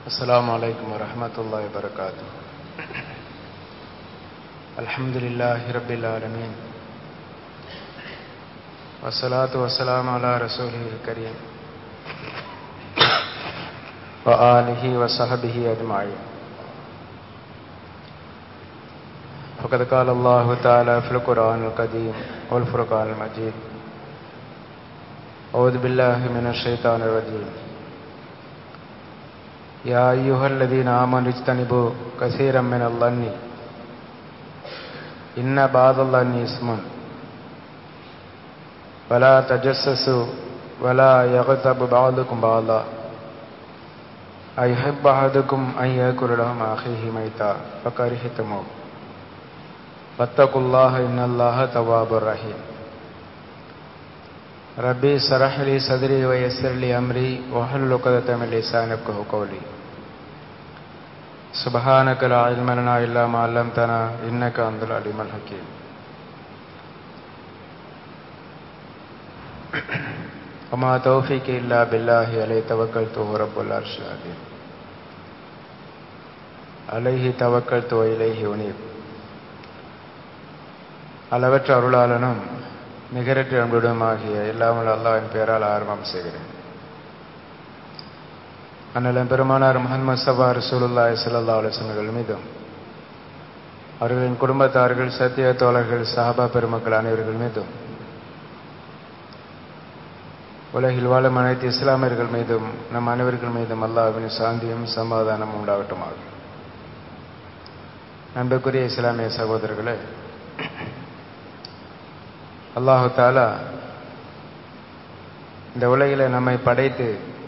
السلام عليكم ورحمة الله وبركاته الحمد لله رب العالمين والصلاة والسلام على رسوله الكريم وآله وصحبه أجمعين فقد قال الله تعالى في القرآن القديم والفرقان المجيد أعوذ بالله من الشيطان الرجيم يا أيها الذين آمنوا اجتنبوا كثيرا من الظن إن بعض الظن اسم ولا تجسسوا ولا يغتب بعضكم بعضا أيحب أحدكم أن يأكل لهم أخيه ميتا فكرهتموه واتقوا الله إن الله تواب رحيم ربي اشرح لي صدري ويسر لي أمري واحلل عقدة من لساني يفقهوا قولي سبحانك لا علم لنا إلا ما علمتنا إنك أنت العليم الحكيم وما توفيقي إلا بالله عليه توكلت وهو رب العرش العظيم عليه توكلت وإليه أنيب அளவற்ற அருளாளனும் நிகரற்ற அன்புடமாகிய எல்லாமல் அல்லாவின் பெயரால் ஆரம்பம் செய்கிறேன் அண்ணலம் பெருமானார் முகமது சபா ரசூலுல்லாய் சல்லா அலுவலர்கள் மீதும் அவர்களின் குடும்பத்தார்கள் சத்திய தோழர்கள் சஹாபா பெருமக்கள் அனைவர்கள் மீதும் உலகில் வாழும் அனைத்து இஸ்லாமியர்கள் மீதும் நம் அனைவர்கள் மீதும் அல்லாவின் சாந்தியும் சமாதானம் உண்டாகட்டுமாக அன்புக்குரிய இஸ்லாமிய சகோதரர்களே அல்லாஹு தாலா இந்த உலகில் நம்மை படைத்து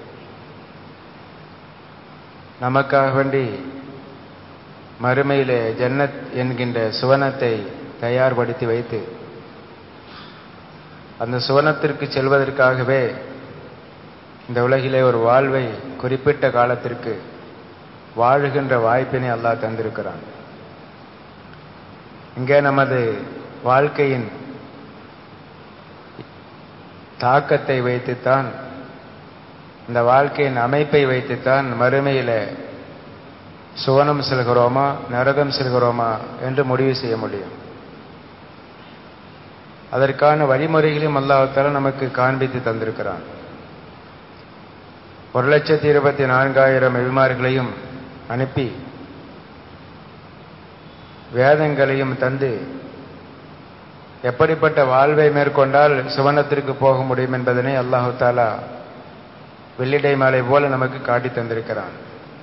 நமக்காக வேண்டி மறுமையிலே ஜன்னத் என்கின்ற சுவனத்தை தயார்படுத்தி வைத்து அந்த சுவனத்திற்கு செல்வதற்காகவே இந்த உலகிலே ஒரு வாழ்வை குறிப்பிட்ட காலத்திற்கு வாழுகின்ற வாய்ப்பினை அல்லாஹ் தந்திருக்கிறான் இங்கே நமது வாழ்க்கையின் தாக்கத்தை வைத்துத்தான் இந்த வாழ்க்கையின் அமைப்பை வைத்துத்தான் மறுமையில் சுவனம் செல்கிறோமா நரகம் செல்கிறோமா என்று முடிவு செய்ய முடியும் அதற்கான வழிமுறைகளையும் அல்லாஹால நமக்கு காண்பித்து தந்திருக்கிறான் ஒரு லட்சத்தி இருபத்தி நான்காயிரம் அபிமார்களையும் அனுப்பி வேதங்களையும் தந்து எப்படிப்பட்ட வாழ்வை மேற்கொண்டால் சுவனத்திற்கு போக முடியும் என்பதனை அல்லாஹு தாலா வெள்ளிடை மாலை போல நமக்கு காட்டி தந்திருக்கிறான்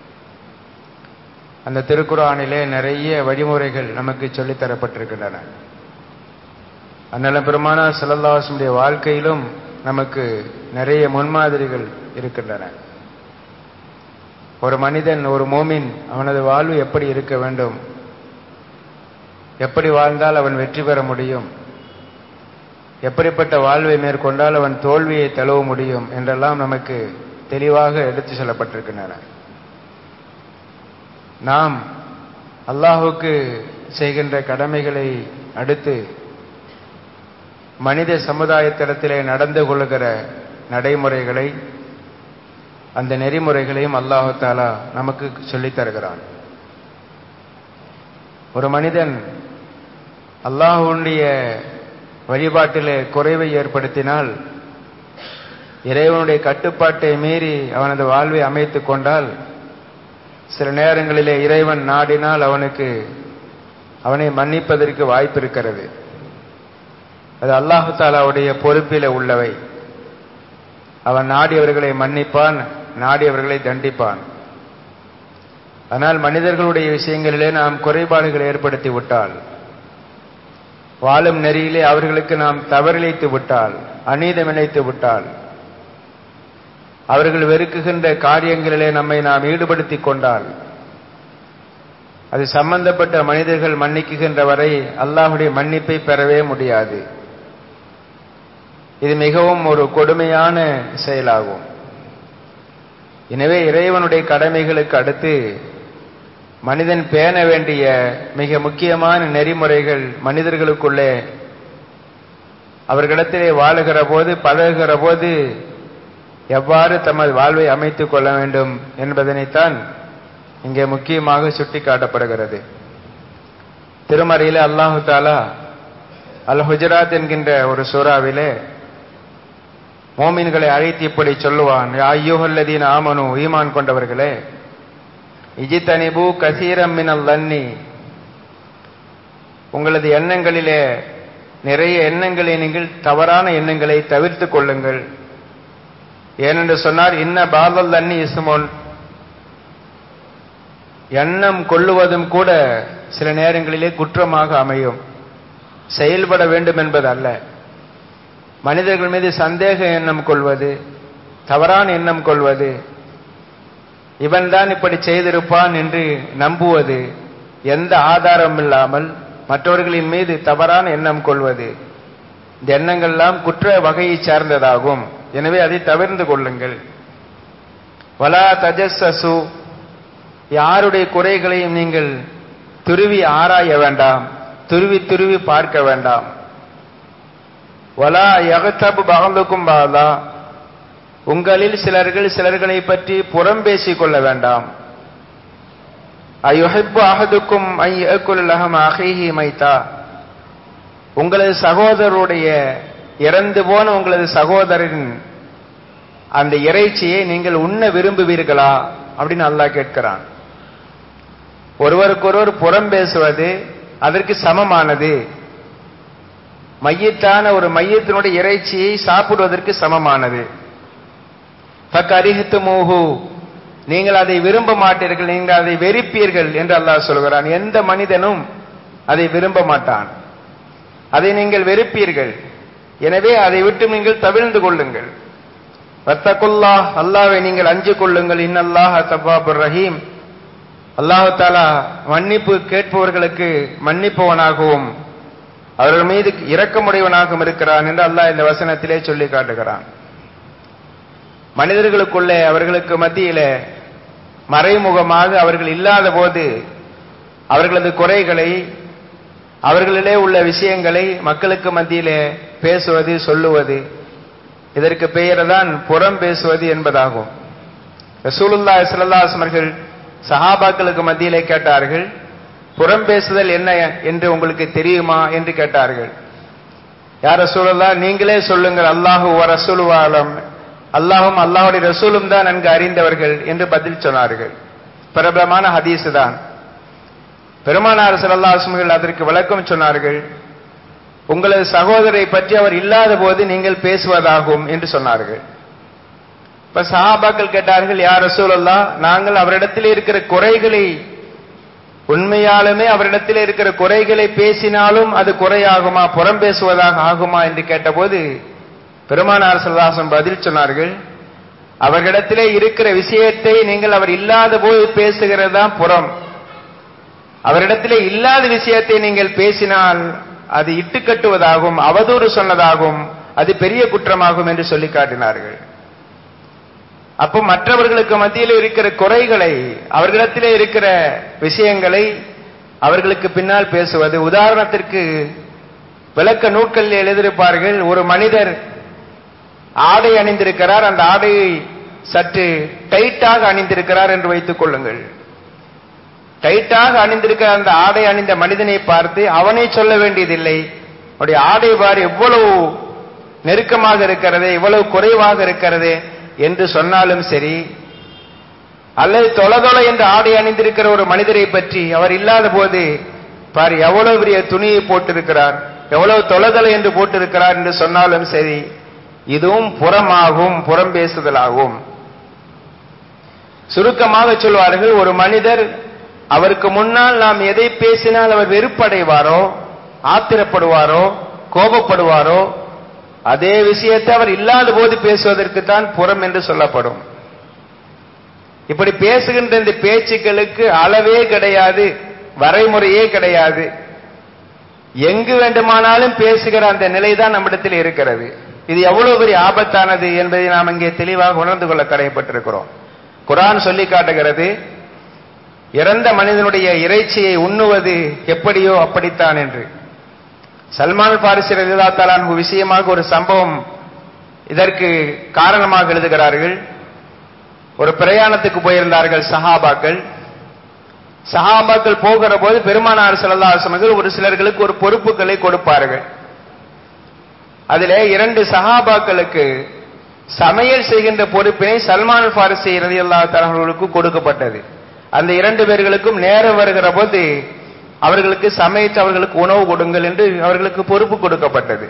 அந்த திருக்குறானிலே நிறைய வழிமுறைகள் நமக்கு சொல்லித்தரப்பட்டிருக்கின்றன அந்நலம் பெருமானா செல்லல்லாசனுடைய வாழ்க்கையிலும் நமக்கு நிறைய முன்மாதிரிகள் இருக்கின்றன ஒரு மனிதன் ஒரு மோமின் அவனது வாழ்வு எப்படி இருக்க வேண்டும் எப்படி வாழ்ந்தால் அவன் வெற்றி பெற முடியும் எப்படிப்பட்ட வாழ்வை மேற்கொண்டால் அவன் தோல்வியை தழுவ முடியும் என்றெல்லாம் நமக்கு தெளிவாக எடுத்து செல்லப்பட்டிருக்கின்றன நாம் அல்லாஹுக்கு செய்கின்ற கடமைகளை அடுத்து மனித சமுதாயத்திடத்திலே நடந்து கொள்ளுகிற நடைமுறைகளை அந்த நெறிமுறைகளையும் அல்லாஹு தாலா நமக்கு சொல்லித் தருகிறான் ஒரு மனிதன் அல்லாஹுடைய வழிபாட்டிலே குறைவை ஏற்படுத்தினால் இறைவனுடைய கட்டுப்பாட்டை மீறி அவனது வாழ்வை அமைத்து கொண்டால் சில நேரங்களிலே இறைவன் நாடினால் அவனுக்கு அவனை மன்னிப்பதற்கு வாய்ப்பு இருக்கிறது அது அல்லாஹு தாலாவுடைய பொறுப்பில உள்ளவை அவன் நாடியவர்களை மன்னிப்பான் நாடியவர்களை தண்டிப்பான் ஆனால் மனிதர்களுடைய விஷயங்களிலே நாம் குறைபாடுகள் ஏற்படுத்தி விட்டால் வாழும் நெறியிலே அவர்களுக்கு நாம் தவறிழைத்து விட்டால் அநீதம் இணைத்து விட்டால் அவர்கள் வெறுக்குகின்ற காரியங்களிலே நம்மை நாம் ஈடுபடுத்திக் கொண்டால் அது சம்பந்தப்பட்ட மனிதர்கள் மன்னிக்குகின்ற வரை அல்லாஹுடைய மன்னிப்பை பெறவே முடியாது இது மிகவும் ஒரு கொடுமையான செயலாகும் எனவே இறைவனுடைய கடமைகளுக்கு அடுத்து மனிதன் பேண வேண்டிய மிக முக்கியமான நெறிமுறைகள் மனிதர்களுக்குள்ளே அவர்களிடத்திலே வாழுகிற போது பழகுகிற போது எவ்வாறு தமது வாழ்வை அமைத்துக் கொள்ள வேண்டும் என்பதனைத்தான் இங்கே முக்கியமாக சுட்டி காட்டப்படுகிறது திருமறையில அல்லாஹு தாலா அல் ஹுஜராத் என்கின்ற ஒரு சூறாவிலே மோமின்களை அழைத்து இப்படி சொல்லுவான் ஐயோஹல்லதீன் ஆமனு ஈமான் கொண்டவர்களே இஜித்தனிபு கசீரம் மினல் லன்னி உங்களது எண்ணங்களிலே நிறைய எண்ணங்களை நீங்கள் தவறான எண்ணங்களை தவிர்த்து கொள்ளுங்கள் ஏனென்று சொன்னார் இன்ன பாதல் தண்ணி இசுமோன் எண்ணம் கொள்ளுவதும் கூட சில நேரங்களிலே குற்றமாக அமையும் செயல்பட வேண்டும் என்பது அல்ல மனிதர்கள் மீது சந்தேக எண்ணம் கொள்வது தவறான எண்ணம் கொள்வது இவன்தான் இப்படி செய்திருப்பான் என்று நம்புவது எந்த ஆதாரம் இல்லாமல் மற்றவர்களின் மீது தவறான எண்ணம் கொள்வது இந்த எண்ணங்கள்லாம் குற்ற வகையை சார்ந்ததாகும் எனவே அதை தவிர்ந்து கொள்ளுங்கள் வலா தஜஸ்ஸசு யாருடைய குறைகளையும் நீங்கள் துருவி ஆராய வேண்டாம் துருவி துருவி பார்க்க வேண்டாம் வலா யகத்தபு பகந்துக்கும் பாதா உங்களில் சிலர்கள் சிலர்களை பற்றி புறம் பேசிக் கொள்ள வேண்டாம் அயுஹிப்பு அஹதுக்கும் ஐ அகுல்லஹம் அஹிஹி மைத்தா உங்களது சகோதரருடைய இறந்து போன உங்களது சகோதரரின் அந்த இறைச்சியை நீங்கள் உண்ண விரும்புவீர்களா அப்படின்னு அல்லாஹ் கேட்கிறான் ஒருவருக்கொருவர் புறம் பேசுவது அதற்கு சமமானது மையத்தான ஒரு மையத்தினுடைய இறைச்சியை சாப்பிடுவதற்கு சமமானது பக்கரிஹத்து மூஹு நீங்கள் அதை விரும்ப மாட்டீர்கள் நீங்கள் அதை வெறுப்பீர்கள் என்று அல்லாஹ் சொல்கிறான் எந்த மனிதனும் அதை விரும்ப மாட்டான் அதை நீங்கள் வெறுப்பீர்கள் எனவே அதை விட்டு நீங்கள் தவிர்ந்து கொள்ளுங்கள் வத்தகுல்லா அல்லாவை நீங்கள் அஞ்சு கொள்ளுங்கள் இன்னல்லாஹ் தபாபுர் ரஹீம் அல்லாஹு தாலா மன்னிப்பு கேட்பவர்களுக்கு மன்னிப்பவனாகவும் அவர்கள் மீது இரக்கமுடையவனாகவும் இருக்கிறான் என்று அல்லாஹ் இந்த வசனத்திலே சொல்லி காட்டுகிறான் மனிதர்களுக்குள்ளே அவர்களுக்கு மத்தியிலே மறைமுகமாக அவர்கள் இல்லாத போது அவர்களது குறைகளை அவர்களிலே உள்ள விஷயங்களை மக்களுக்கு மத்தியிலே பேசுவது சொல்லுவது இதற்கு பெயர் தான் புறம் பேசுவது என்பதாகும் ரசூலுல்லா இஸ்லாஸ்மர்கள் சஹாபாக்களுக்கு மத்தியிலே கேட்டார்கள் புறம் பேசுதல் என்ன என்று உங்களுக்கு தெரியுமா என்று கேட்டார்கள் யார் ரசூலுல்லா நீங்களே சொல்லுங்கள் அல்லாஹு ரசூலுவாலம் அல்லாஹும் அல்லாஹுடைய ரசூலும் தான் நன்கு அறிந்தவர்கள் என்று பதில் சொன்னார்கள் பிரபலமான ஹதீஸ் தான் பெருமானார் சல்லாஸ்மர்கள் அதற்கு விளக்கம் சொன்னார்கள் உங்களது சகோதரை பற்றி அவர் இல்லாத போது நீங்கள் பேசுவதாகும் என்று சொன்னார்கள் இப்ப சஹாபாக்கள் கேட்டார்கள் யார் ரசூலல்லா நாங்கள் அவரிடத்தில் இருக்கிற குறைகளை உண்மையாலுமே அவரிடத்தில் இருக்கிற குறைகளை பேசினாலும் அது குறையாகுமா புறம் பேசுவதாக ஆகுமா என்று கேட்டபோது பெருமானார் சல்லாசம் பதில் சொன்னார்கள் அவர்களிடத்திலே இருக்கிற விஷயத்தை நீங்கள் அவர் இல்லாத போது பேசுகிறது தான் புறம் அவரிடத்திலே இல்லாத விஷயத்தை நீங்கள் பேசினால் அது இட்டுக்கட்டுவதாகும் அவதூறு சொன்னதாகும் அது பெரிய குற்றமாகும் என்று சொல்லி காட்டினார்கள் அப்போ மற்றவர்களுக்கு மத்தியில் இருக்கிற குறைகளை அவர்களிடத்திலே இருக்கிற விஷயங்களை அவர்களுக்கு பின்னால் பேசுவது உதாரணத்திற்கு விளக்க நூட்களில் எழுதியிருப்பார்கள் ஒரு மனிதர் ஆடை அணிந்திருக்கிறார் அந்த ஆடையை சற்று டைட்டாக அணிந்திருக்கிறார் என்று வைத்துக் கொள்ளுங்கள் டைட்டாக அணிந்திருக்கிற அந்த ஆடை அணிந்த மனிதனை பார்த்து அவனை சொல்ல வேண்டியதில்லை அவருடைய ஆடை பார் எவ்வளவு நெருக்கமாக இருக்கிறது இவ்வளவு குறைவாக இருக்கிறது என்று சொன்னாலும் சரி அல்லது தொலைதொலை என்று ஆடை அணிந்திருக்கிற ஒரு மனிதரை பற்றி அவர் இல்லாத போது பார் எவ்வளவு பெரிய துணியை போட்டிருக்கிறார் எவ்வளவு தொலைதொலை என்று போட்டிருக்கிறார் என்று சொன்னாலும் சரி இதுவும் புறமாகும் புறம் பேசுதலாகும் சுருக்கமாக சொல்வார்கள் ஒரு மனிதர் அவருக்கு முன்னால் நாம் எதை பேசினால் அவர் வெறுப்படைவாரோ ஆத்திரப்படுவாரோ கோபப்படுவாரோ அதே விஷயத்தை அவர் இல்லாத போது பேசுவதற்கு தான் புறம் என்று சொல்லப்படும் இப்படி பேசுகின்ற இந்த பேச்சுக்களுக்கு அளவே கிடையாது வரைமுறையே கிடையாது எங்கு வேண்டுமானாலும் பேசுகிற அந்த நிலைதான் நம்மிடத்தில் இருக்கிறது இது எவ்வளவு பெரிய ஆபத்தானது என்பதை நாம் இங்கே தெளிவாக உணர்ந்து கொள்ள கடைப்பட்டிருக்கிறோம் குரான் சொல்லி காட்டுகிறது இறந்த மனிதனுடைய இறைச்சியை உண்ணுவது எப்படியோ அப்படித்தான் என்று சல்மான் பாரிசி ரஜிதாத்தாலான் விஷயமாக ஒரு சம்பவம் இதற்கு காரணமாக எழுதுகிறார்கள் ஒரு பிரயாணத்துக்கு போயிருந்தார்கள் சஹாபாக்கள் சஹாபாக்கள் போகிற போது பெருமானார் செல்லல்லாசனர்கள் ஒரு சிலர்களுக்கு ஒரு பொறுப்புகளை கொடுப்பார்கள் அதிலே இரண்டு சஹாபாக்களுக்கு சமையல் செய்கின்ற பொறுப்பினை சல்மான் பாரிசி ரதியல்லா தரர்களுக்கு கொடுக்கப்பட்டது அந்த இரண்டு பேர்களுக்கும் நேரம் வருகிற போது அவர்களுக்கு சமைத்து அவர்களுக்கு உணவு கொடுங்கள் என்று அவர்களுக்கு பொறுப்பு கொடுக்கப்பட்டது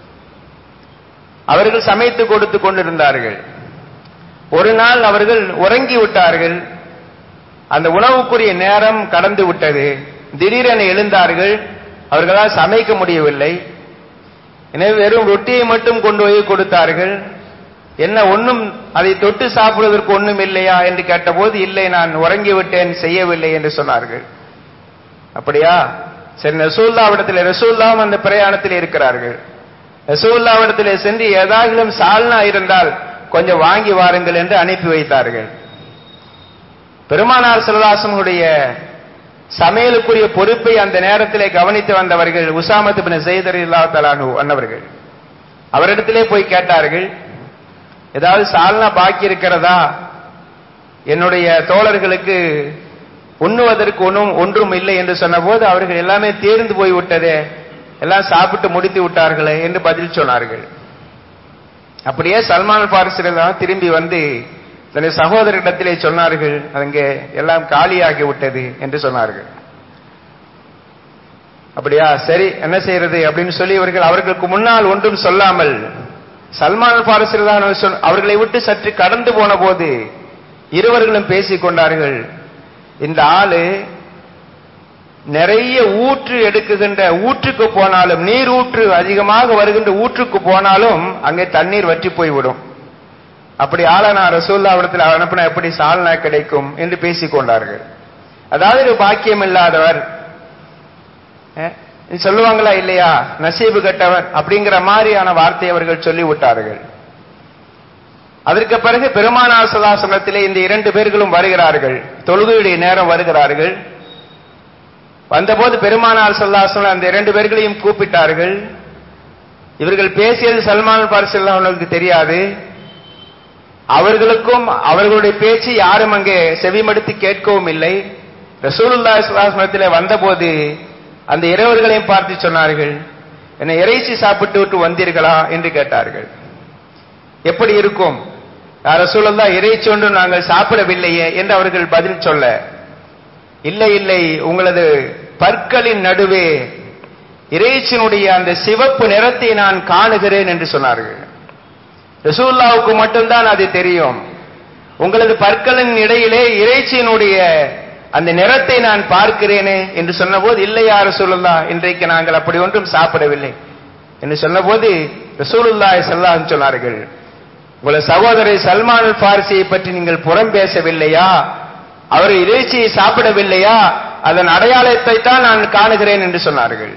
அவர்கள் சமைத்து கொடுத்து கொண்டிருந்தார்கள் ஒரு நாள் அவர்கள் உறங்கி விட்டார்கள் அந்த உணவுக்குரிய நேரம் கடந்து விட்டது திடீரென எழுந்தார்கள் அவர்களால் சமைக்க முடியவில்லை எனவே வெறும் ரொட்டியை மட்டும் கொண்டு போய் கொடுத்தார்கள் என்ன ஒன்றும் அதை தொட்டு சாப்பிடுவதற்கு ஒன்றும் இல்லையா என்று கேட்டபோது இல்லை நான் உறங்கி விட்டேன் செய்யவில்லை என்று சொன்னார்கள் அப்படியா சரி ரசூல்லாவிடத்தில் ரசூல்லாம் அந்த பிரயாணத்தில் இருக்கிறார்கள் ரசூல்லாவிடத்தில் சென்று ஏதாகிலும் சால்னா இருந்தால் கொஞ்சம் வாங்கி வாருங்கள் என்று அனுப்பி வைத்தார்கள் பெருமானார் செல்வாசனுடைய சமையலுக்குரிய பொறுப்பை அந்த நேரத்திலே கவனித்து வந்தவர்கள் உசாமத்து பின் செய்தர் இல்லா தலானு அன்னவர்கள் அவரிடத்திலே போய் கேட்டார்கள் ஏதாவது சால்னா பாக்கி இருக்கிறதா என்னுடைய தோழர்களுக்கு உண்ணுவதற்கு ஒன்றும் ஒன்றும் இல்லை என்று சொன்னபோது அவர்கள் எல்லாமே தேர்ந்து போய் விட்டதே எல்லாம் சாப்பிட்டு முடித்து விட்டார்களே என்று பதில் சொன்னார்கள் அப்படியே சல்மான் பாரிசெல்லாம் திரும்பி வந்து தன்னுடைய சகோதரிடத்திலே சொன்னார்கள் அங்கே எல்லாம் காலியாகி விட்டது என்று சொன்னார்கள் அப்படியா சரி என்ன செய்யறது அப்படின்னு சொல்லி இவர்கள் அவர்களுக்கு முன்னால் ஒன்றும் சொல்லாமல் சல்மான் பாரிசெல்லாம் அவர்களை விட்டு சற்று கடந்து போன போது இருவர்களும் பேசிக் கொண்டார்கள் இந்த ஆளு நிறைய ஊற்று எடுக்குகின்ற ஊற்றுக்கு போனாலும் நீர் ஊற்று அதிகமாக வருகின்ற ஊற்றுக்கு போனாலும் அங்கே தண்ணீர் வற்றி போய்விடும் அப்படி ஆள நான் ரசூல்லாவிடத்தில் அனுப்பின எப்படி சால்னா கிடைக்கும் என்று பேசிக் கொண்டார்கள் அதாவது ஒரு பாக்கியம் இல்லாதவர் சொல்லுவாங்களா இல்லையா நசீபு கட்டவர் அப்படிங்கிற மாதிரியான வார்த்தை அவர்கள் சொல்லி விட்டார்கள் அதற்கு பிறகு பெருமானார் சதாசனத்திலே இந்த இரண்டு பேர்களும் வருகிறார்கள் தொழுகையுடைய நேரம் வருகிறார்கள் வந்தபோது பெருமானார் சல்லாசனம் அந்த இரண்டு பேர்களையும் கூப்பிட்டார்கள் இவர்கள் பேசியது சல்மான் பாரிசல்லாவுக்கு தெரியாது அவர்களுக்கும் அவர்களுடைய பேச்சு யாரும் அங்கே செவிமடுத்து கேட்கவும் இல்லை ரசூலுல்லா சுல்லாசனத்தில் வந்தபோது அந்த இரவர்களையும் பார்த்து சொன்னார்கள் என்ன இறைச்சி சாப்பிட்டு விட்டு வந்தீர்களா என்று கேட்டார்கள் எப்படி இருக்கும் ரசூலுல்லா இறைச்சி ஒன்றும் நாங்கள் சாப்பிடவில்லையே என்று அவர்கள் பதில் சொல்ல இல்லை இல்லை உங்களது பற்களின் நடுவே இறைச்சியினுடைய அந்த சிவப்பு நிறத்தை நான் காணுகிறேன் என்று சொன்னார்கள் ரசூல்லாவுக்கு மட்டும்தான் அது தெரியும் உங்களது பற்களின் இடையிலே இறைச்சியினுடைய அந்த நிறத்தை நான் பார்க்கிறேனே என்று சொன்னபோது இல்லையா ரசூலுல்லா இன்றைக்கு நாங்கள் அப்படி ஒன்றும் சாப்பிடவில்லை என்று சொன்னபோது ரசூலுல்லா செல்லாம் சொன்னார்கள் உங்களது சகோதரர் சல்மான் பாரிசியை பற்றி நீங்கள் புறம் பேசவில்லையா அவர் இறைச்சியை சாப்பிடவில்லையா அதன் அடையாளத்தை தான் நான் காணுகிறேன் என்று சொன்னார்கள்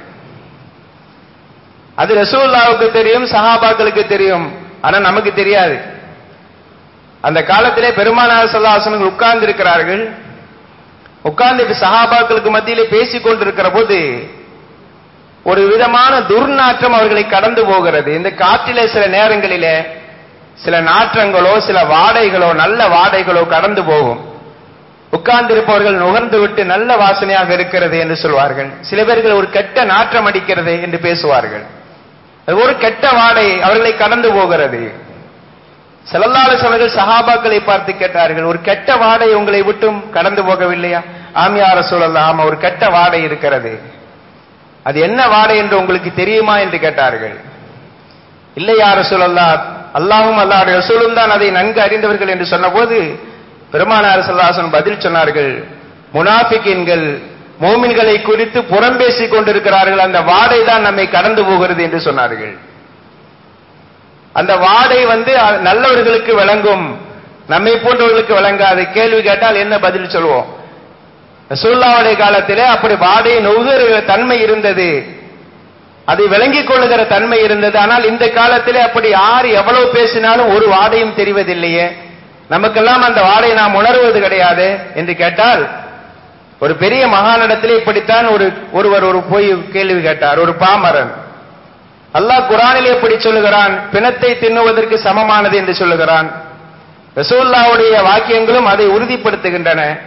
அது ரசூல்லாவுக்கு தெரியும் சஹாபாக்களுக்கு தெரியும் ஆனா நமக்கு தெரியாது அந்த காலத்திலே பெருமானார் சல்லாசனங்கள் உட்கார்ந்து இருக்கிறார்கள் உட்கார்ந்து சஹாபாக்களுக்கு மத்தியிலே பேசிக் கொண்டிருக்கிற போது ஒரு விதமான துர்நாற்றம் அவர்களை கடந்து போகிறது இந்த காற்றிலே சில நேரங்களிலே சில நாற்றங்களோ சில வாடைகளோ நல்ல வாடைகளோ கடந்து போகும் உட்கார்ந்திருப்பவர்கள் நுகர்ந்து விட்டு நல்ல வாசனையாக இருக்கிறது என்று சொல்வார்கள் சில பேர்கள் ஒரு கெட்ட நாற்றம் அடிக்கிறது என்று பேசுவார்கள் ஒரு கெட்ட வாடை அவர்களை கடந்து போகிறது செல்லல்லாலசவர்கள் சஹாபாக்களை பார்த்து கேட்டார்கள் ஒரு கெட்ட வாடை உங்களை விட்டும் கடந்து போகவில்லையா ஆமியார சூழல் ஆமா ஒரு கெட்ட வாடை இருக்கிறது அது என்ன வாடை என்று உங்களுக்கு தெரியுமா என்று கேட்டார்கள் இல்லை யார சொல்லல்லா அல்லாஹும் அல்லாஹுடைய ரசூலும் தான் அதை நன்கு அறிந்தவர்கள் என்று சொன்னபோது பெருமானார் சல்லாசன் பதில் சொன்னார்கள் முனாஃபிக்கின்கள் மோமின்களை குறித்து புறம் பேசிக் கொண்டிருக்கிறார்கள் அந்த வாடை தான் நம்மை கடந்து போகிறது என்று சொன்னார்கள் அந்த வாடை வந்து நல்லவர்களுக்கு விளங்கும் நம்மை போன்றவர்களுக்கு விளங்காது கேள்வி கேட்டால் என்ன பதில் சொல்வோம் ரசூல்லாவுடைய காலத்திலே அப்படி வாடை நுகருகிற தன்மை இருந்தது அதை விளங்கிக் கொள்ளுகிற தன்மை இருந்தது ஆனால் இந்த காலத்திலே அப்படி யார் எவ்வளவு பேசினாலும் ஒரு வாடையும் தெரிவதில்லையே நமக்கெல்லாம் அந்த வாடை நாம் உணர்வது கிடையாது என்று கேட்டால் ஒரு பெரிய மகானிடத்திலே இப்படித்தான் ஒரு ஒருவர் ஒரு போய் கேள்வி கேட்டார் ஒரு பாமரன் அல்லாஹ் குரானிலே எப்படி சொல்லுகிறான் பிணத்தை தின்னுவதற்கு சமமானது என்று சொல்லுகிறான் ரசூல்லாவுடைய வாக்கியங்களும் அதை உறுதிப்படுத்துகின்றன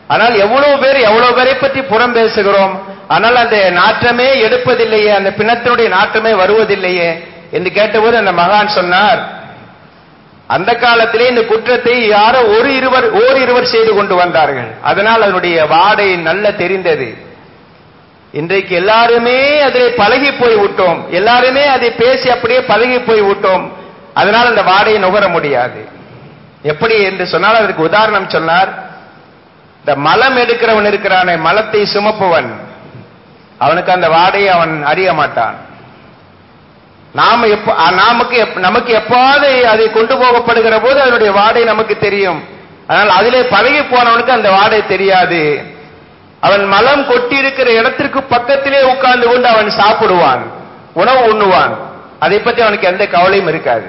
ஆனால் எவ்வளவு பேர் எவ்வளவு பேரை பற்றி புறம் பேசுகிறோம் ஆனால் அந்த நாற்றமே எடுப்பதில்லையே அந்த பிணத்தினுடைய நாற்றமே வருவதில்லையே என்று கேட்டபோது அந்த மகான் சொன்னார் அந்த காலத்திலே இந்த குற்றத்தை யாரோ ஒரு இருவர் ஓர் இருவர் செய்து கொண்டு வந்தார்கள் அதனால் அதனுடைய வாடை நல்ல தெரிந்தது இன்றைக்கு எல்லாருமே அதிலே பழகி போய் விட்டோம் எல்லாருமே அதை பேசி அப்படியே பழகி போய் விட்டோம் அதனால் அந்த வாடையை நுகர முடியாது எப்படி என்று சொன்னால் அதற்கு உதாரணம் சொன்னார் இந்த மலம் எடுக்கிறவன் இருக்கிறானே மலத்தை சுமப்பவன் அவனுக்கு அந்த வாடையை அவன் அறிய மாட்டான் நாம எப்ப நமக்கு எப்- நமக்கு எப்பாவது அதை கொண்டு போகப்படுகிற போது அதனுடைய வாடை நமக்கு தெரியும் ஆனால் அதிலே பழகி போனவனுக்கு அந்த வாடை தெரியாது அவன் மலம் கொட்டி இருக்கிற இடத்திற்கு பக்கத்திலே உட்கார்ந்து கொண்டு அவன் சாப்பிடுவான் உணவு உண்ணுவான் அதை பற்றி அவனுக்கு எந்த கவலையும் இருக்காது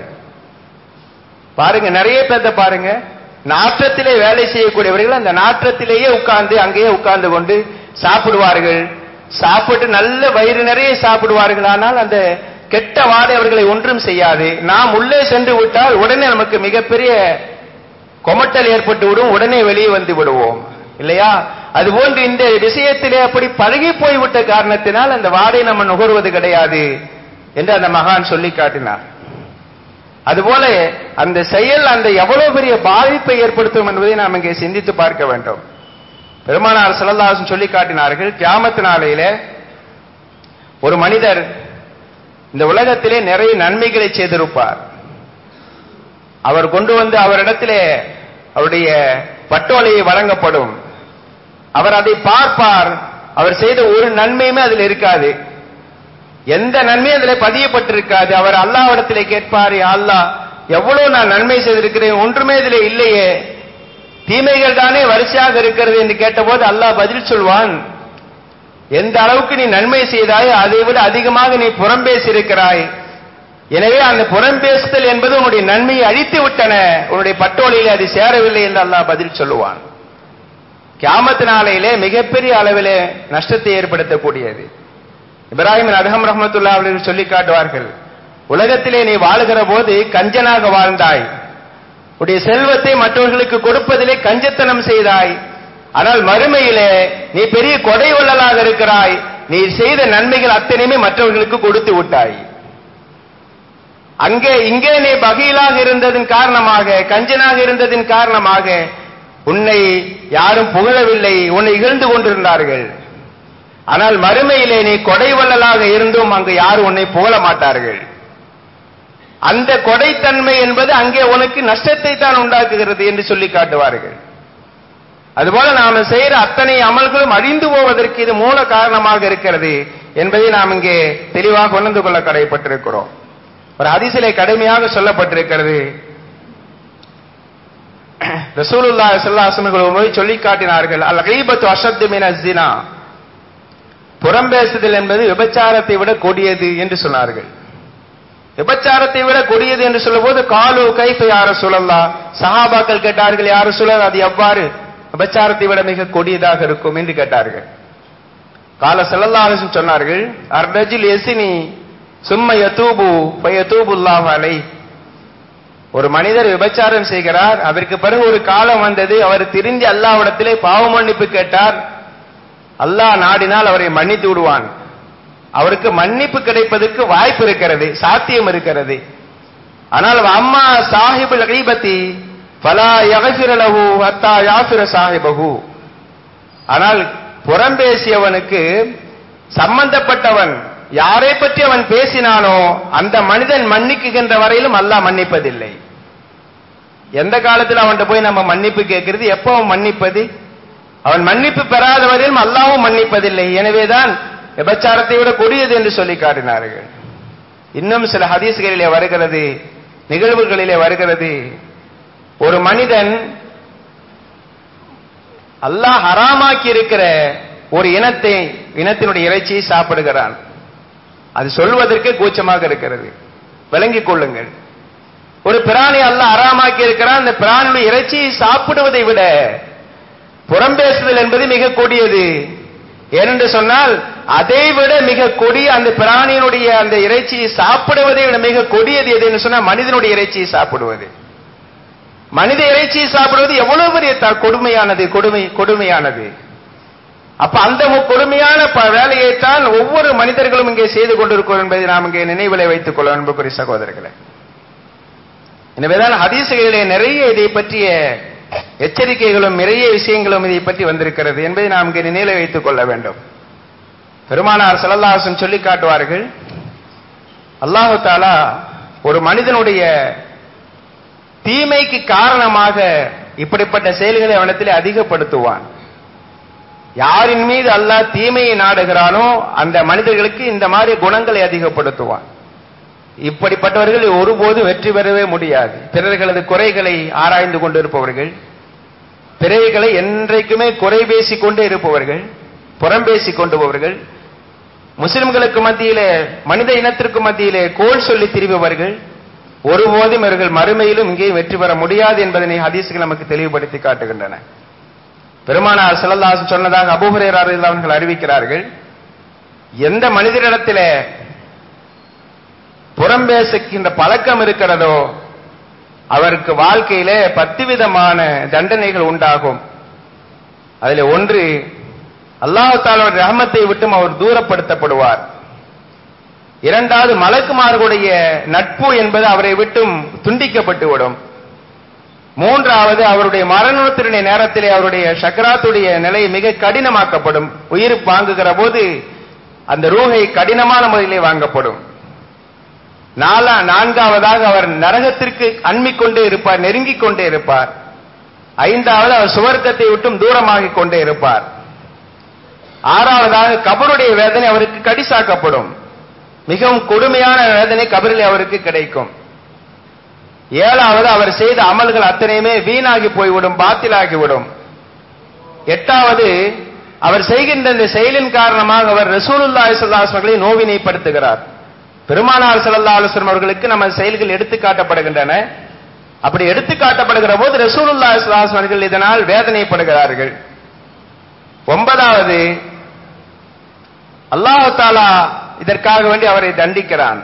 பாருங்க நிறைய பேர்த்த பாருங்க நாற்றத்திலே வேலை செய்யக்கூடியவர்கள் அந்த நாற்றத்திலேயே உட்கார்ந்து அங்கேயே உட்கார்ந்து கொண்டு சாப்பிடுவார்கள் சாப்பிட்டு நல்ல வயிறு நிறைய சாப்பிடுவார்கள் ஆனால் அந்த கெட்ட வாடை அவர்களை ஒன்றும் செய்யாது நாம் உள்ளே சென்று விட்டால் உடனே நமக்கு மிகப்பெரிய கொமட்டல் ஏற்பட்டு விடும் உடனே வெளியே வந்து விடுவோம் இல்லையா அதுபோன்று இந்த விஷயத்திலே அப்படி பழகி போய்விட்ட காரணத்தினால் அந்த வாடை நம்ம நுகர்வது கிடையாது என்று அந்த மகான் சொல்லி காட்டினார் அதுபோல அந்த செயல் அந்த எவ்வளவு பெரிய பாதிப்பை ஏற்படுத்தும் என்பதை நாம் இங்கே சிந்தித்து பார்க்க வேண்டும் பெருமானார் ஸல்லல்லாஹு சொல்லி காட்டினார்கள் கியாமத்து நாளையில ஒரு மனிதர் இந்த உலகத்திலே நிறைய நன்மைகளை செய்திருப்பார் அவர் கொண்டு வந்து அவரிடத்திலே அவருடைய பட்டோலையை வழங்கப்படும் அவர் அதை பார்ப்பார் அவர் செய்த ஒரு நன்மையுமே அதில் இருக்காது எந்த நன்மையும் அதில் பதியப்பட்டிருக்காது அவர் அல்லாவிடத்திலே கேட்பார் "யா அல்லாஹ் எவ்வளவு நான் நன்மை செய்திருக்கிறேன் ஒன்றுமே இதில் இல்லையே தீமைகள் தானே வரிசையாக இருக்கிறது என்று கேட்டபோது அல்லாஹ் பதில் சொல்வான் எந்த அளவுக்கு நீ நன்மை செய்தாய் அதை விட அதிகமாக நீ புறம்பேசியிருக்கிறாய் எனவே அந்த புறம்பேசுதல் என்பது உன்னுடைய நன்மையை அழித்து விட்டன உன்னுடைய பட்டோலையிலே அது சேரவில்லை என்று அல்லாஹ் பதில் சொல்லுவான் கியாமத்து நாளையிலே மிகப்பெரிய அளவிலே நஷ்டத்தை ஏற்படுத்தக்கூடியது இப்ராஹிம் அதகம் ரஹமத்துல்லா அவர்கள் சொல்லி காட்டுவார்கள் உலகத்திலே நீ வாழுகிற போது கஞ்சனாக வாழ்ந்தாய் உடைய செல்வத்தை மற்றவர்களுக்கு கொடுப்பதிலே கஞ்சத்தனம் செய்தாய் ஆனால் மறுமையிலே நீ பெரிய கொடை வள்ளலாக இருக்கிறாய் நீ செய்த நன்மைகள் அத்தனையுமே மற்றவர்களுக்கு கொடுத்து விட்டாய் அங்கே இங்கே நீ பகீலாக இருந்ததின் காரணமாக கஞ்சனாக இருந்ததின் காரணமாக உன்னை யாரும் புகழவில்லை உன்னை இகழ்ந்து கொண்டிருந்தார்கள் ஆனால் மறுமையிலே நீ கொடை வள்ளலாக இருந்தும் அங்கு யாரும் உன்னை புகழ மாட்டார்கள் அந்த கொடைத்தன்மை என்பது அங்கே உனக்கு நஷ்டத்தை தான் உண்டாக்குகிறது என்று சொல்லி காட்டுவார்கள் அதுபோல நாம செய்யற அத்தனை அமல்களும் அழிந்து போவதற்கு இது மூல காரணமாக இருக்கிறது என்பதை நாம் இங்கே தெளிவாக உணர்ந்து கொள்ள கடைப்பட்டிருக்கிறோம் ஒரு ஹதீஸிலே கடுமையாக சொல்லப்பட்டிருக்கிறது ரசூலுல்லாஹி ஸல்லல்லாஹு அலைஹி வஸல்லம் ஒரு முறை சொல்லி காட்டினார்கள் அல் கீபத்து அஷத்து மின ஜினா புறம்பேசுதல் என்பது விபச்சாரத்தை விட கொடியது என்று சொன்னார்கள் விபச்சாரத்தை விட கொடியது என்று சொல்லும்போது காலு கைஃப யார சொல்லல்லா சஹாபாக்கள் கேட்டார்கள் யார சொல்லல் அது எவ்வாறு விபச்சாரத்தை விட மிக கொடியதாக இருக்கும் என்று கேட்டார்கள் கால செல்லல்லாஹு சொன்னார்கள் அர்ரஜில் எசினி சும்ம யதூபு ஃபயதூபுல்லாஹு அலை ஒரு மனிதர் விபச்சாரம் செய்கிறார் அதற்கு பிறகு ஒரு காலம் வந்தது அவர் திருந்தி அல்லாஹ்விடத்திலே பாவ மன்னிப்பு கேட்டார் அல்லாஹ் நாடினால் அவரை மன்னித்து விடுவான் அவருக்கு மன்னிப்பு கிடைப்பதற்கு வாய்ப்பு இருக்கிறது சாத்தியம் இருக்கிறது ஆனால் அம்மா சாஹிபுல் கீபத்தி ஃபலா யகஃபிர லஹு ஹத்தா யாஃபிர சாஹிபஹு ஆனால் புறம்பேசியவனுக்கு சம்பந்தப்பட்டவன் யாரை பற்றி அவன் பேசினானோ அந்த மனிதன் மன்னிக்குகின்ற வரையிலும் அல்லாஹ் மன்னிப்பதில்லை எந்த காலத்தில் அவன்கிட்ட போய் நம்ம மன்னிப்பு கேட்கிறது எப்போ அவன் மன்னிப்பது அவன் மன்னிப்பு பெறாத வரையிலும் அல்லாவும் மன்னிப்பதில்லை எனவேதான் விபச்சாரத்தை விட கொடியது என்று சொல்லி காட்டினார்கள் இன்னும் சில ஹதீஸ்களிலே வருகிறது நிகழ்வுகளிலே வருகிறது ஒரு மனிதன் அல்லாஹ் ஹராமாக்கி இருக்கிற ஒரு இனத்தை இனத்தினுடைய இறைச்சியை சாப்பிடுகிறான் அது சொல்வதற்கு கூச்சமாக இருக்கிறது விளங்கிக் கொள்ளுங்கள் ஒரு பிராணி அல்லாஹ் ஹராமாக்கி இருக்கிறான் அந்த பிராணியுடைய இறைச்சியை சாப்பிடுவதை விட புறம்பேசுதல் என்பது மிக கொடியது ஏனென்று சொன்னால் அதை விட மிக கொடிய அந்த பிராணியினுடைய அந்த இறைச்சியை சாப்பிடுவதை விட மிக கொடியது எது என்று சொன்னால் மனிதனுடைய இறைச்சியை சாப்பிடுவது மனித இறைச்சியை சாப்பிடுவது எவ்வளவு பெரிய த- கொடுமையானது கொடுமை கொடுமையானது அப்ப அந்த மு- கொடுமையான ப- வேலையைத்தான் ஒவ்வொரு மனிதர்களும் இங்கே செய்து கொண்டிருக்கிறோம் என்பதை நாம் இங்கே நினைவிலே வைத்துக் கொள்ள அன்புக்குரிய சகோதரர்களே எனவேதான் ஹதீசுகளிலே நிறைய இதை பற்றிய எச்சரிக்கைகளும் நிறைய விஷயங்களும் இதை பற்றி வந்திருக்கிறது என்பதை நாம் இங்கே நினைவில் வைத்துக் கொள்ள வேண்டும் பெருமானார் ஸல்லல்லாஹு சொல்லி காட்டுவார்கள் அல்லாஹு தாலா ஒரு மனிதனுடைய தீமைக்கு காரணமாக இப்படிப்பட்ட செயல்களை அவனத்திலே அதிகப்படுத்துவான் யாரின் மீது அல்லாஹ் தீமையை நாடுகிறானோ அந்த மனிதர்களுக்கு இந்த மாதிரி குணங்களை அதிகப்படுத்துவான் இப்படிப்பட்டவர்கள் ஒருபோதும் வெற்றி பெறவே முடியாது பிறர்களது குறைகளை ஆராய்ந்து கொண்டிருப்பவர்கள் பிறர்களை என்றைக்குமே குறை பேசிக் கொண்டே இருப்பவர்கள் புறம் பேசிக் கொண்டுபவர்கள் முஸ்லிம்களுக்கு மத்தியிலே மனித இனத்திற்கு மத்தியிலே கோல் சொல்லி திரிபவர்கள் ஒருபோதும் இவர்கள் மறுமையிலும் இங்கேயும் வெற்றி பெற முடியாது என்பதனை ஹதீஸ்கள் நமக்கு தெளிவுபடுத்தி காட்டுகின்றன பெருமானார் ஸல்லல்லாஹு சொன்னதாக அபூஹுரைரா ரலியல்லாஹு அவர்கள் அறிவிக்கிறார்கள் எந்த மனிதரிடத்திலே புறம் பேசுகின்ற பழக்கம் இருக்கிறதோ அவருக்கு வாழ்க்கையிலே பத்து விதமான தண்டனைகள் உண்டாகும் அதில் ஒன்று அல்லாஹு தாலாவுடைய ரஹமத்தை விட்டும் அவர் தூரப்படுத்தப்படுவார் இரண்டாவது மலக்குமார்களுடைய நட்பு என்பது அவரை விட்டும் துண்டிக்கப்பட்டு விடும் மூன்றாவது அவருடைய மரணத்தினுடைய நேரத்திலே அவருடைய சக்கராத்துடைய நிலை மிக கடினமாக்கப்படும் உயிர் வாங்குகிற போது அந்த ரூஹை கடினமான முறையிலே வாங்கப்படும் நாலா நான்காவதாக அவர் நரகத்திற்கு அண்மிக் கொண்டே இருப்பார் நெருங்கிக் கொண்டே இருப்பார் ஐந்தாவது அவர் சுவர்க்கத்தை விட்டும் தூரமாகிக் கொண்டே இருப்பார் ஆறாவதாக கபருடைய வேதனை அவருக்கு கடிசாக்கப்படும் மிகவும் கொடுமையான வேதனை கபரில் அவருக்கு கிடைக்கும் ஏழாவது அவர் செய்த அமல்கள் அத்தனையுமே வீணாகி போய்விடும் பாத்திலாகிவிடும் எட்டாவது அவர் செய்கின்ற இந்த செயலின் காரணமாக அவர் ரசூலுல்லாஹி ஸல்லல்லாஹு அலைஹி வஸல்லம் நோவினைப்படுத்துகிறார் பெருமானார் ஸல்லல்லாஹு அலைஹி வஸல்லம் அவர்களுக்கு நம்ம செயல்கள் எடுத்து காட்டப்படுகின்றன அப்படி எடுத்து காட்டப்படுகிற போது ரசூலுல்லாஹி ஸல்லல்லாஹு அலைஹி வஸல்லம் அவர்கள் இதனால் வேதனைப்படுகிறார்கள் ஒன்பதாவது அல்லாஹ் தாலா இதற்காக வேண்டி அவரை தண்டிக்கிறான்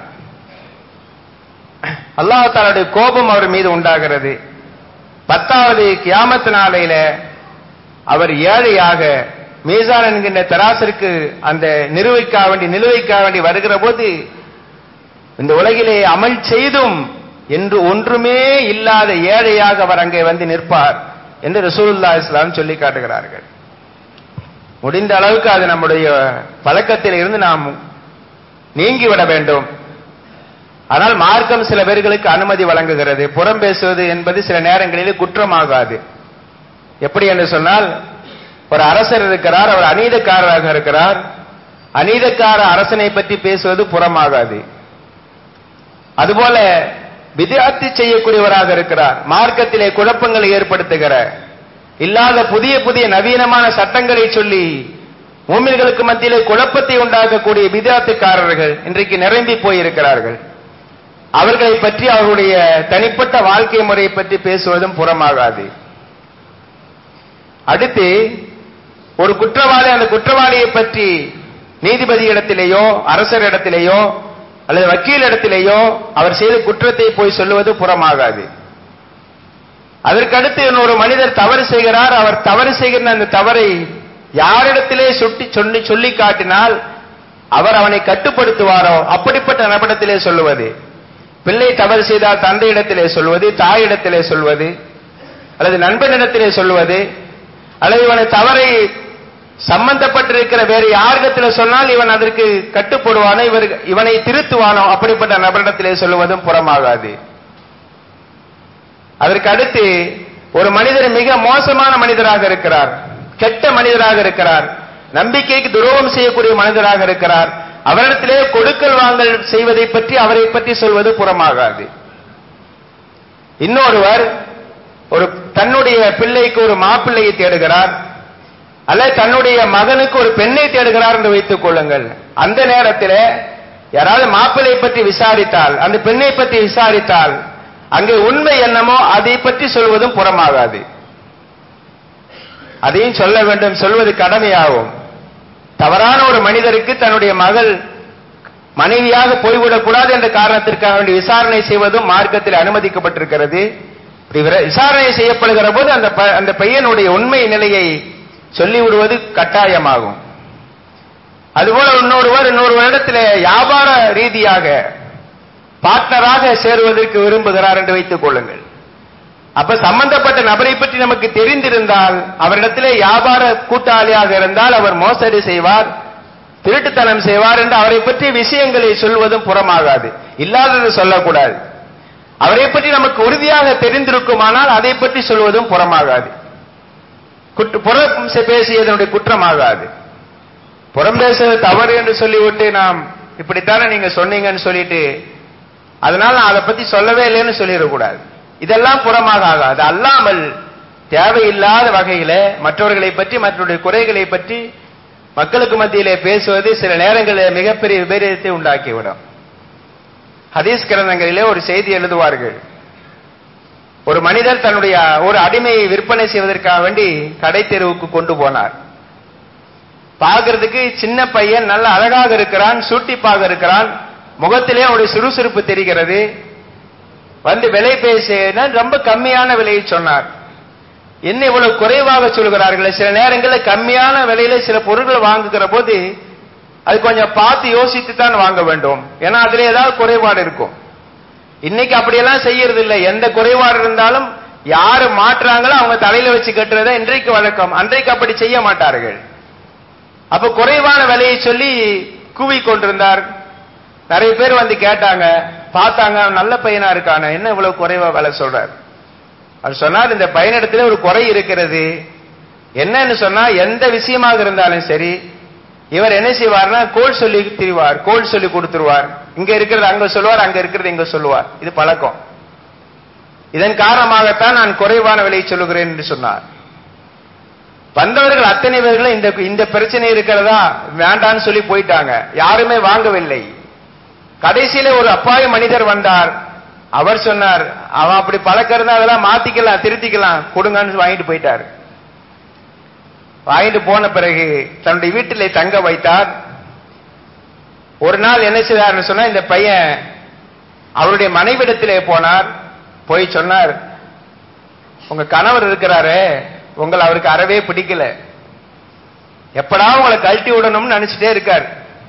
அல்லாஹ் தாலாவுடைய கோபம் அவர் மீது உண்டாகிறது பத்தாவது கியாமத்து நாளையில அவர் ஏழையாக மீசான் என்கின்ற தராசருக்கு அந்த நிறுவைக்காக வேண்டி நிலுவைக்காக வேண்டி வருகிற போது இந்த உலகிலே அமல் செய்தும் என்று ஒன்றுமே இல்லாத ஏழையாக அவர் அங்கே வந்து நிற்பார் என்று ரசூலுல்லா இஸ்லாம் சொல்லி காட்டுகிறார்கள் முடிந்த அளவுக்கு அது நம்முடைய பழக்கத்தில் இருந்து நாம் நீங்கிவிட வேண்டும் ஆனால் மார்க்கம் சில பேர்களுக்கு அனுமதி வழங்குகிறது புறம் பேசுவது என்பது சில நேரங்களில் குற்றமாகாது எப்படி என்று சொன்னால் ஒரு அரசர் இருக்கிறார் அவர் அநீதக்காரராக இருக்கிறார் அநீதக்கார அரசனை பற்றி பேசுவது புறமாகாது அதுபோல விதியாத்தி செய்யக்கூடியவராக இருக்கிறார் மார்க்கத்திலே குழப்பங்களை ஏற்படுத்துகிற இல்லாத புதிய புதிய நவீனமான சட்டங்களை சொல்லி மூமின்களுக்கு மத்தியிலே குழப்பத்தை உண்டாக்கக்கூடிய விதாத்துக்காரர்கள் இன்றைக்கு நிரம்பி போயிருக்கிறார்கள் அவர்களை பற்றி அவர்களுடைய தனிப்பட்ட வாழ்க்கை முறையை பற்றி பேசுவதும் புறமாகாது அடுத்து ஒரு குற்றவாளி அந்த குற்றவாளியை பற்றி நீதிபதி இடத்திலேயோ அரசர் இடத்திலேயோ அல்லது வக்கீல் இடத்திலேயோ அவர் செய்த குற்றத்தை போய் சொல்லுவது புறமாகாது அதற்கடுத்து இன்னொரு மனிதர் தவறு செய்கிறார் அவர் தவறு செய்கிற அந்த தவறை யாரிடத்திலே சுட்டி சொல்லி சொல்லி காட்டினால் அவர் அவனை கட்டுப்படுத்துவாரோ அப்படிப்பட்ட நபடத்திலே சொல்லுவது பிள்ளை தவறு செய்தால் தந்தையிடத்திலே சொல்வது தாயிடத்திலே சொல்வது அல்லது நண்பனிடத்திலே சொல்வது அல்லது இவனை தவறை சம்பந்தப்பட்டிருக்கிற வேறு யாரிடத்தில் சொன்னால் இவன் அதற்கு கட்டுப்படுவானோ இவர் இவனை திருத்துவானோ அப்படிப்பட்ட நபரிடத்திலே சொல்லுவதும் புறமாகாது அதற்கு அடுத்து ஒரு மனிதர் மிக மோசமான மனிதராக இருக்கிறார் கெட்ட மனிதராக இருக்கிறார் நம்பிக்கைக்கு துரோகம் செய்யக்கூடிய மனிதராக இருக்கிறார் அவரிடத்திலே கொடுக்கல் வாங்கல் செய்வதை பற்றி அவரை பற்றி சொல்வது புறமாகாது இன்னொருவர் ஒரு தன்னுடைய பிள்ளைக்கு ஒரு மாப்பிள்ளையை தேடுகிறார் அல்ல தன்னுடைய மகனுக்கு ஒரு பெண்ணை தேடுகிறார் என்று வைத்துக் கொள்ளுங்கள் அந்த நேரத்தில் யாராவது மாப்பிள்ளை பற்றி விசாரித்தால் அந்த பெண்ணை பற்றி விசாரித்தால் அங்கே உண்மை என்னமோ அதை பற்றி சொல்வதும் புறமாகாது அதையும் சொல்ல வேண்டும் சொல்வது கடமையாகும் தவறான ஒரு மனிதருக்கு தன்னுடைய மகள் மனைவியாக போய்விடக்கூடாது என்ற காரணத்திற்காக வேண்டி விசாரணை செய்வதும் மார்க்கத்தில் அனுமதிக்கப்பட்டிருக்கிறது இப்படி விர- விசாரணை செய்யப்படுகிற போது அந்த ப- அந்த பையனுடைய உண்மை நிலையை சொல்லிவிடுவது கட்டாயமாகும் அதுபோல இன்னொருவர் இன்னொரு இடத்துல வியாபார ரீதியாக பார்ட்னராக சேருவதற்கு விரும்புகிறார் என்று வைத்துக் கொள்ளுங்கள் அப்ப சம்பந்தப்பட்ட நபரை பற்றி நமக்கு தெரிந்திருந்தால் அவரிடத்திலே வியாபார கூட்டாளியாக இருந்தால் அவர் மோசடி செய்வார் திருட்டுத்தனம் செய்வார் என்று அவரை பற்றிய விஷயங்களை சொல்வதும் புறமாகாது இல்லாதது சொல்லக்கூடாது அவரை பற்றி நமக்கு உறுதியாக தெரிந்திருக்குமானால் அதை பற்றி சொல்வதும் புறமாகாது குற்ற- புறம் செ- பேசியதனுடைய குற்றமாகாது புறம் பேசுவது தவறு என்று சொல்லிவிட்டு நாம் இப்படித்தானே நீங்க சொன்னீங்கன்னு சொல்லிட்டு அதனால நான் அதை பத்தி சொல்லவே இல்லைன்னு சொல்லிடக்கூடாது இதெல்லாம் புறமாக ஆகாது அல்லாமல் தேவையில்லாத வகையில மற்றவர்களை பற்றி மற்றவருடைய குறைகளை பற்றி மக்களுக்கு மத்தியிலே பேசுவது சில நேரங்களில் மிகப்பெரிய விபரீதத்தை உண்டாக்கிவிடும் ஹதீஸ் கிரந்தங்களிலே ஒரு செய்தி எழுதுவார்கள் ஒரு மனிதர் தன்னுடைய ஒரு அடிமையை விற்பனை செய்வதற்காக வேண்டி கடை தெருவுக்கு கொண்டு போனார் பார்க்கிறதுக்கு சின்ன பையன் நல்ல அழகாக இருக்கிறான் சூட்டிப்பாக இருக்கிறான் முகத்திலே அவருடைய சுறுசுறுப்பு தெரிகிறது வந்து விலை பேசின ரொம்ப கம்மியான விலையை சொன்னார் என்ன இவ்வளவு குறைவாக சொல்கிறார்களே சில நேரங்களில் கம்மியான விலையில சில பொருட்கள் வாங்குகிற போது அது கொஞ்சம் பார்த்து யோசித்து தான் வாங்க வேண்டும் ஏன்னா அதுல ஏதாவது குறைபாடு இருக்கும் இன்னைக்கு அப்படியெல்லாம் செய்யறது இல்லை எந்த குறைபாடு இருந்தாலும் யாரு மாற்றுறாங்களோ அவங்க தலையில வச்சு கட்டுறத இன்றைக்கு வழக்கம் அன்றைக்கு அப்படி செய்ய மாட்டார்கள் அப்ப குறைவான விலையை சொல்லி கூவி கொண்டிருந்தார் நிறைய பேர் வந்து கேட்டாங்க பார்த்தாங்க அவன் நல்ல பையனா இருக்கான என்ன இவ்வளவு குறைவா விலை சொல்றார் அவர் சொன்னார் இந்த பையனிடத்துல ஒரு குறை இருக்கிறது என்னன்னு சொன்னா எந்த விஷயமாக இருந்தாலும் சரி இவர் என்ன செய்வார்னா கோல் சொல்லி திரிவார் கோல் சொல்லி கொடுத்துருவார் இங்க இருக்கிறது அங்க சொல்லுவார் அங்க இருக்கிறது இங்க சொல்லுவார் இது பழக்கம் இதன் காரணமாகத்தான் நான் குறைவான விலையை சொல்லுகிறேன் என்று சொன்னார் வந்தவர்கள் அத்தனை பேர்களும் இந்த இந்த பிரச்சனை இருக்கிறதா வேண்டான்னு சொல்லி போயிட்டாங்க யாருமே வாங்கவில்லை கடைசியில ஒரு அப்பாவி மனிதர் வந்தார் அவர் சொன்னார் அவன் அப்படி பழக்கிறதா அதெல்லாம் மாத்திக்கலாம் திருத்திக்கலாம் கொடுங்கன்னு வாங்கிட்டு போயிட்டார் வாங்கிட்டு போன பிறகு தன்னுடைய வீட்டிலே தங்க வைத்தார் ஒரு நாள் என்ன செய்தார்னு சொன்னா இந்த பையன் அவருடைய மனைவிடத்திலே போனார் போய் சொன்னார் உங்க கணவர் இருக்கிறாரே உங்களை அவருக்கு அறவே பிடிக்கல எப்படா உங்களை கழட்டி விடணும்னு நினைச்சிட்டே இருக்கார்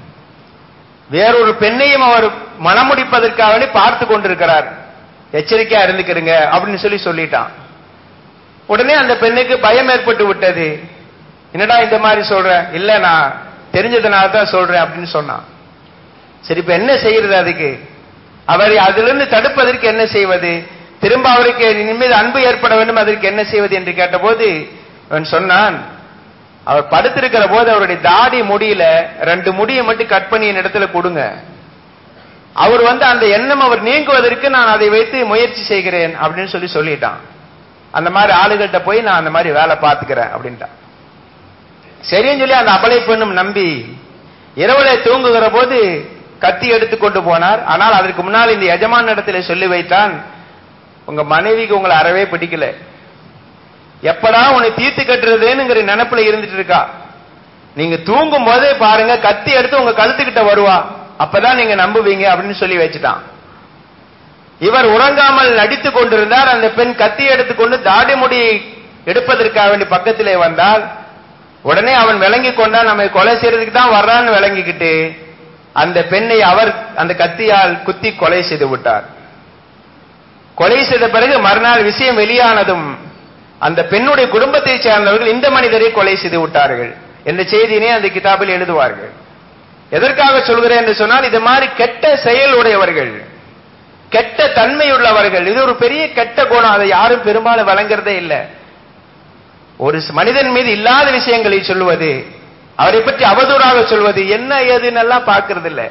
வேறொரு பெண்ணையும் அவர் மனமுடிப்பதற்காக வேண்டி பார்த்து கொண்டிருக்கிறார் எச்சரிக்கையா இருந்துக்கிறங்க அப்படின்னு சொல்லி சொல்லிட்டான் உடனே அந்த பெண்ணுக்கு பயம் ஏற்பட்டு விட்டது என்னடா இந்த மாதிரி சொல்ற இல்ல நான் தெரிஞ்சதுனால தான் சொல்றேன் அப்படின்னு சொன்னான் சரி இப்ப என்ன செய்யறது அதுக்கு அவரை அதிலிருந்து தடுப்பதற்கு என்ன செய்வது திரும்ப அவருக்கு இனிமேல் அன்பு ஏற்பட வேண்டும் அதற்கு என்ன செய்வது என்று கேட்டபோது அவன் சொன்னான் அவர் படுத்திருக்கிற போது அவருடைய தாடி முடியல ரெண்டு முடியை மட்டும் கட் பண்ணி என் இடத்துல கொடுங்க அவர் வந்து அந்த எண்ணம் அவர் நீங்குவதற்கு நான் அதை வைத்து முயற்சி செய்கிறேன் அப்படின்னு சொல்லி சொல்லிட்டான் அந்த மாதிரி ஆளுகள்கிட்ட போய் நான் அந்த மாதிரி வேலை பார்த்துக்கிறேன் அப்படின்ட்டான் சரின்னு சொல்லி அந்த அபலை பெண்ணும் நம்பி இரவுல தூங்குகிற போது கத்தி எடுத்து கொண்டு போனார் ஆனால் அதற்கு முன்னால் இந்த எஜமான இடத்துல சொல்லி வைத்தான் உங்க மனைவிக்கு உங்களை அறவே பிடிக்கல எப்படா உன்னை தீர்த்து கட்டுறதுங்கிற நினைப்புல இருந்துட்டு இருக்கா நீங்க தூங்கும் போதே பாருங்க கத்தி எடுத்து உங்க கழுத்துக்கிட்ட வருவா அப்பதான் நீங்க நம்புவீங்க அப்படின்னு சொல்லி வச்சுட்டான் இவர் உறங்காமல் நடித்துக் கொண்டிருந்தார் அந்த பெண் கத்தி எடுத்துக்கொண்டு தாடி முடி எடுப்பதற்காக வேண்டி பக்கத்திலே வந்தால் உடனே அவன் விளங்கி கொண்டா நம்மை கொலை செய்யறதுக்கு தான் வர்றான்னு விளங்கிக்கிட்டு அந்த பெண்ணை அவர் அந்த கத்தியால் குத்தி கொலை செய்து விட்டார் கொலை செய்த பிறகு மறுநாள் விஷயம் வெளியானதும் அந்த பெண்ணுடைய குடும்பத்தை சேர்ந்தவர்கள் இந்த மனிதரை கொலை செய்து விட்டார்கள் என்ற செய்தியினை அந்த கிதாபில் எழுதுவார்கள் எதற்காக சொல்கிறேன் என்று சொன்னால் இது மாதிரி கெட்ட செயல் உடையவர்கள் கெட்ட தன்மையுள்ளவர்கள் இது ஒரு பெரிய கெட்ட குணம் அதை யாரும் பெரும்பாலும் வழங்குறதே இல்லை ஒரு மனிதன் மீது இல்லாத விஷயங்களை சொல்லுவது அவரை பற்றி அவதூறாக சொல்வது என்ன ஏதுன்னு எல்லாம் பார்க்கறது இல்ல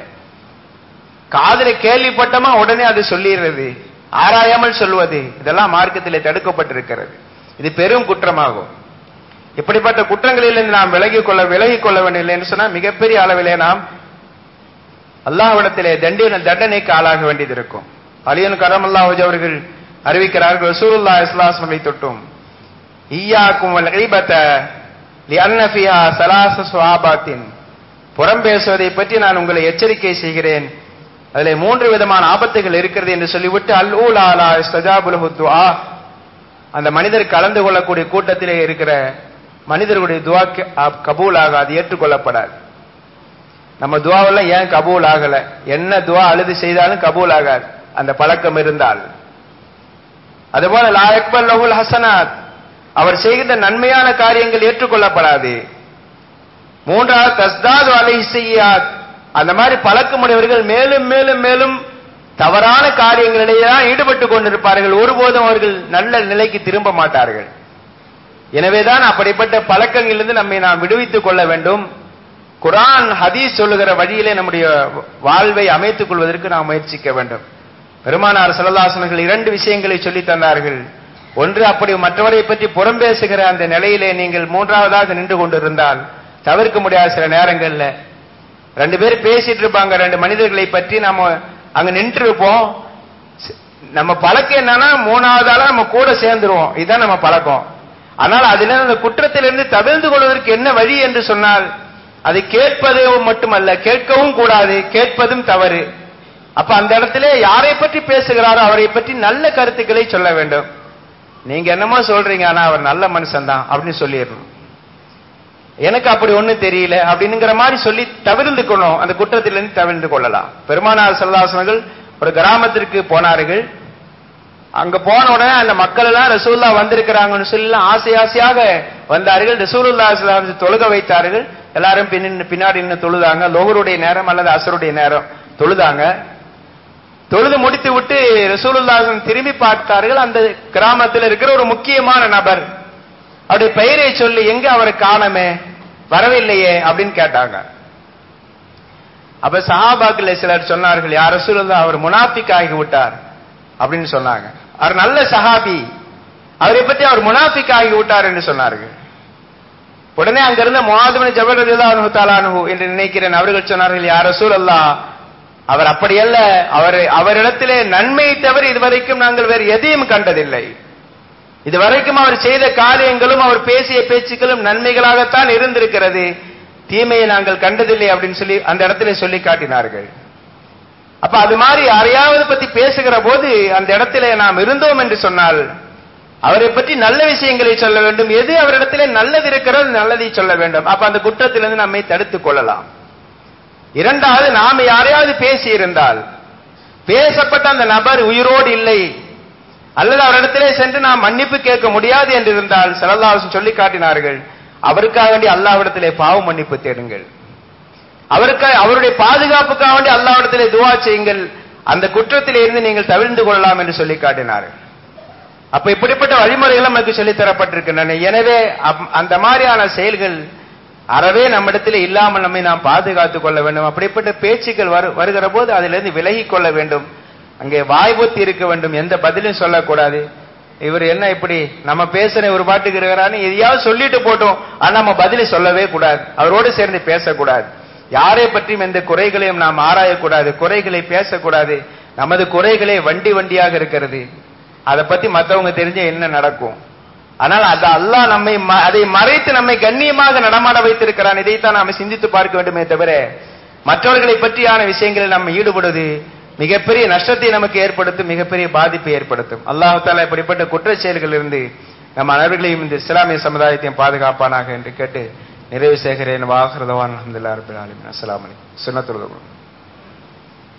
காதல கேள்விப்பட்டமா உடனே அது சொல்லிடுறது ஆராயாமல் சொல்வது இதெல்லாம் மார்க்கத்திலே தடுக்கப்பட்டிருக்கிறது இது பெரும் குற்றமாகும் இப்படிப்பட்ட குற்றங்களிலிருந்து நாம் விலகிக் கொள்ள விலகிக் கொள்ள வேண்டியதில்லை என்று சொன்னால் மிகப்பெரிய அளவிலே நாம் அல்லாஹ்விடத்திலே தண்டின தண்டனைக்கு ஆளாக வேண்டியது இருக்கும் அலியன் கரம் அல்லாஹ் அவர்கள் அறிவிக்கிறார்கள் ரசூலுல்லாஹ் இஸ்லாஸ்மலை தொட்டும் ஈயாக்கும் ஈபத்த லிஅன்னஃபியா சலாச சுவாபாத்தின் புறம் பேசுவதை பற்றி நான் உங்களை எச்சரிக்கை செய்கிறேன் அதில் மூன்று விதமான ஆபத்துகள் இருக்கிறது என்று சொல்லிவிட்டு அல் ஊலாலா ஸ்தஜாபுல் துஆ அந்த மனிதர் கலந்து கொள்ளக்கூடிய கூட்டத்திலே இருக்கிற மனிதர்களுடைய துவா க- அ- கபூல் ஆகாது ஏற்றுக்கொள்ளப்படாது நம்ம துவாவெல்லாம் ஏன் கபூல் ஆகல என்ன துவா அழுது செய்தாலும் கபூல் ஆகாது அந்த பழக்கம் இருந்தால் அதுபோல லா அக்பர் லஹுல் ஹசனாத் அவர் செய்கின்ற நன்மையான காரியங்கள் ஏற்றுக்கொள்ளப்படாது மூன்றாவது தஸ்தாது அலை செய்யாத் அந்த மாதிரி பழக்கமுடையவர்கள் மேலும் மேலும் மேலும் தவறான காரியங்களிலேயே தான் ஈடுபட்டு கொண்டிருப்பார்கள் ஒருபோதும் அவர்கள் நல்ல நிலைக்கு திரும்ப மாட்டார்கள் எனவேதான் அப்படிப்பட்ட பழக்கங்களிலிருந்து நம்மை நாம் விடுவித்துக் கொள்ள வேண்டும் குர்ஆன் ஹதீஸ் சொல்லுகிற வழியிலே நம்முடைய வாழ்வை அமைத்துக் கொள்வதற்கு நாம் முயற்சிக்க வேண்டும் பெருமானார் செல்லல்லாசனர்கள் இரண்டு விஷயங்களை சொல்லித் தந்தார்கள் ஒன்று அப்படி மற்றவரை பற்றி புறம் பேசுகிற அந்த நிலையிலே நீங்கள் மூன்றாவதாக நின்று கொண்டிருந்தால் தவிர்க்க முடியாத சில நேரங்கள்ல ரெண்டு பேர் பேசிட்டு இருப்பாங்க ரெண்டு மனிதர்களை பற்றி நாம அங்க நின்று இருப்போம் சி- நம்ம பழக்கம் என்னன்னா மூணாவதால நம்ம கூட சேர்ந்துருவோம் இதுதான் நம்ம பழக்கம் ஆனால் அதில் அந்த குற்றத்திலிருந்து தவிர்ந்து கொள்வதற்கு என்ன வழி என்று சொன்னால் அதை கேட்பது மட்டுமல்ல கேட்கவும் கூடாது கேட்பதும் தவறு அப்ப அந்த இடத்திலே யாரை பற்றி பேசுகிறாரோ அவரை பற்றி நல்ல கருத்துக்களை சொல்ல வேண்டும் நீங்க என்னமோ சொல்றீங்க ஆனா அவர் நல்ல மனுஷன் தான் அப்படின்னு சொல்லிடணும் எனக்கு அப்படி ஒண்ணும் தெரியல அப்படிங்கிற மாதிரி சொல்லி தவிர்ந்துக்கணும் அந்த குற்றத்திலிருந்து தவிர்ந்து கொள்ளலாம் பெருமானார் சல்லாசனங்கள் ஒரு கிராமத்திற்கு போனார்கள் அங்க போன உடனே அந்த மக்கள் எல்லாம் ரசூல்லா வந்திருக்கிறாங்கன்னு சொல்லி எல்லாம் ஆசை ஆசையாக வந்தார்கள் ரசூலுல்லா ஸல்லல்லாஹு அலைஹி வஸல்லம் தொழுக வைத்தார்கள் எல்லாரும் பின்ன பின்னாடி நின்று தொழுதாங்க லோகருடைய நேரம் அல்லது அசருடைய நேரம் தொழுதாங்க தொழுது முடித்து விட்டு ரசூலுல்லாஹி ஸல்லல்லாஹு அலைஹி வஸல்லம் திரும்பி பார்த்தார்கள் அந்த கிராமத்தில் இருக்கிற ஒரு முக்கியமான நபர் அவருடைய பெயரை சொல்லி எங்க அவரை காணமே வரவில்லையே அப்படின்னு கேட்டாங்க அப்ப சஹாபாக்கள் சிலர் சொன்னார்கள் யார் ரசூலுல்லாஹ் அவர் முனாஃபிக் ஆகி விட்டார் அப்படின்னு சொன்னாங்க அவர் நல்ல சஹாபி அவரை பற்றி அவர் முனாஃபிக் ஆகி விட்டார் என்று சொன்னார்கள் உடனே அங்கிருந்த முவாதுபின் ஜபர் ரலியல்லாஹு தஆலா அன்ஹு என்று நினைக்கிறேன் அவர்கள் சொன்னார்கள் யார் ரசூலல்லாஹ் அவர் அப்படியல்ல அவர் அவரிடத்திலே நன்மையை தவிர இதுவரைக்கும் நாங்கள் வேறு எதையும் கண்டதில்லை இதுவரைக்கும் அவர் செய்த காரியங்களும் அவர் பேசிய பேச்சுக்களும் நன்மைகளாகத்தான் இருந்திருக்கிறது தீமையை நாங்கள் கண்டதில்லை அப்படின்னு சொல்லி அந்த இடத்திலே சொல்லி காட்டினார்கள் அப்ப அது மாதிரி யாரையாவது பத்தி பேசுகிற போது அந்த இடத்திலே நாம் இருந்தோம் என்று சொன்னால் அவரை பற்றி நல்ல விஷயங்களை சொல்ல வேண்டும் எது அவரிடத்திலே நல்லது இருக்கிறது நல்லதை சொல்ல வேண்டும் அப்ப அந்த குற்றத்திலிருந்து நம்மை தடுத்துக் கொள்ளலாம் இரண்டாவது நாம் யாரையாவது பேசி இருந்தால் பேசப்பட்ட அந்த நபர் உயிரோடு இல்லை அல்லது அவரிடத்திலே சென்று நாம் மன்னிப்பு கேட்க முடியாது என்று இருந்தால் செலல்லாசன் சொல்லி காட்டினார்கள் அவருக்காக வேண்டி அல்லாவிடத்திலே பாவ மன்னிப்பு தேடுங்கள் அவருக்கு அவருடைய பாதுகாப்புக்காக வேண்டி அல்லாவிடத்திலே துவா செய்யுங்கள் அந்த குற்றத்திலே இருந்து நீங்கள் தவிர்ந்து கொள்ளலாம் என்று சொல்லி காட்டினார்கள் அப்ப இப்படிப்பட்ட வழிமுறைகள் நமக்கு சொல்லித் தரப்பட்டிருக்கின்றன எனவே அப்- அந்த மாதிரியான செயல்கள் அறவே நம்மிடத்தில் இல்லாமல் நம்மை நாம் பாதுகாத்துக் கொள்ள வேண்டும் அப்படிப்பட்ட பேச்சுக்கள் வரு வருகிற போது அதிலிருந்து விலகிக் கொள்ள வேண்டும் அங்கே வாய்புத்தி இருக்க வேண்டும் எந்த பதிலும் சொல்லக்கூடாது இவர் என்ன இப்படி நம்ம பேசுற ஒரு பாட்டுக்கு இருக்கிறான்னு எதையாவது சொல்லிட்டு போட்டோம் ஆனா நம்ம பதிலை சொல்லவே கூடாது அவரோடு சேர்ந்து பேசக்கூடாது யாரை பற்றியும் எந்த குறைகளையும் நாம் ஆராயக்கூடாது குறைகளை பேசக்கூடாது நமது குறைகளே வண்டி வண்டியாக இருக்கிறது அதை பத்தி மத்தவங்க தெரிஞ்ச என்ன நடக்கும் ஆனால் அது அல்லாஹ் நம்மை ம- அதை மறைத்து நம்மை கண்ணியமாக நடமாட வைத்திருக்கிறான் இதைத்தான் நாம் சிந்தித்து பார்க்க வேண்டுமே தவிர மற்றவர்களை பற்றியான விஷயங்களில் நம்ம ஈடுபடுவது மிகப்பெரிய நஷ்டத்தை நமக்கு ஏற்படுத்தும் மிகப்பெரிய பாதிப்பை ஏற்படுத்தும் அல்லாஹ் தாலா இப்படிப்பட்ட குற்றச் செயல்களிலிருந்து நம் அனைவர்களையும் இந்த இஸ்லாமிய சமுதாயத்தையும் பாதுகாப்பானாக என்று கேட்டு நிறைவு செய்கிறேன் வாகிருதவான் அஹமதுல்லா ரபில் ஆலமின் அஸ்ஸலாமு அலைக்கும் சுன்னத்துல்